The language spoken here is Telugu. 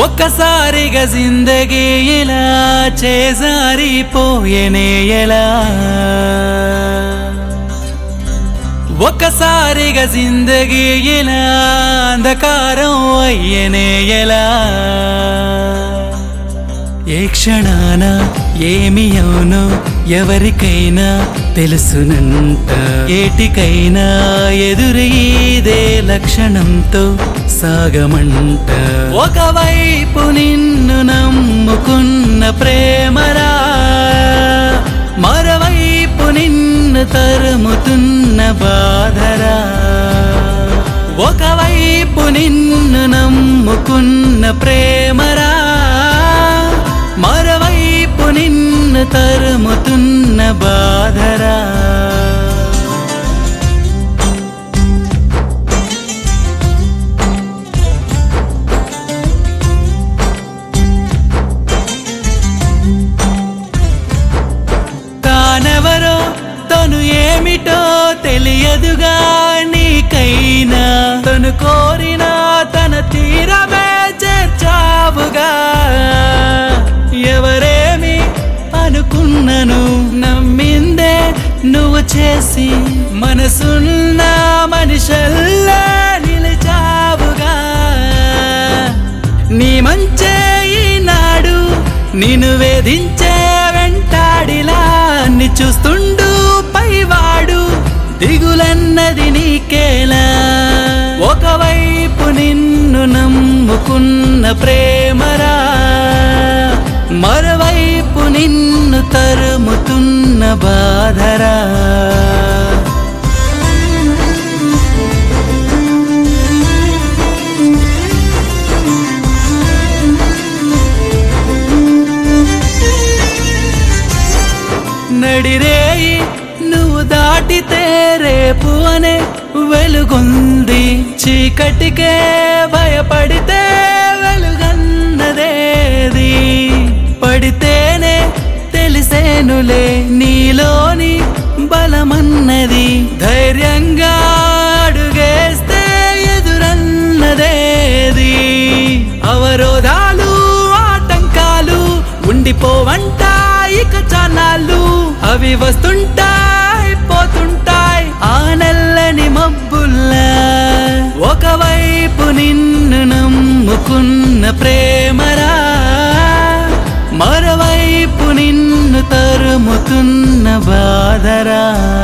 ఒక్కసారిగా జిందగీ ఇలా చేజారిపోయేనే ఎలా ఒక్కసారిగా జిందగీ ఇలా అంధకారం అయ్యనే ఎలా ఏ క్షణాన ఏమి అవునో ఎవరికైనా తెలుసునంట ఏటికైనా ఎదురీదే లక్షణంతో సాగమంట ఒకవైపు నిన్ను నమ్ముకున్న ప్రేమరా మరోవైపు నిన్ను తరుముతున్న బాధరా ఒకవైపు నిన్ను నమ్ముకున్న ప్రేమరా మరోవైపు నిన్ను తరుముతున్న బాధరా తానెవరో తను ఏమిటో తెలియదుగా నీకైనా తను కోరిన తన తీరమే చేర్చావుగా ఎవరేమి అనుకున్నను నమ్మిందే నువ్వు చేసి మనసున్న మనిషల్లా నిలిచావుగా నీ మంచే ఈనాడు నిన్ను వేధించే వెంటాడిలా ని చూస్తుండు పైవాడు దిగులన్నది నీకేలా ఒకవైపు నిన్ను నమ్ముకున్న ప్రేమరా మరోవైపు నిన్ను తరుముతున్న బాధరా నడిరేయి నువ్వు దాటితే రేపు అనే వెలుగుంది చీకటికే భయపడితే వెలుగన్నదేది పడితేనే తెలిసేనులే నీలోని బలమన్నది ధైర్యంగా అడుగేస్తే ఎదురన్నదేది అవరోధాలు ఆటంకాలు ఉండిపోవంట ఇక చానాళ్ళు అవి వస్తుంటాయి పోతుంటాయి ఆ నల్లని మబ్బుల్లా ఒకవైపు నిన్ను నమ్ముకున్న ప్రేమరా మరోవైపు నిన్ను తరుముతున్న బాధరా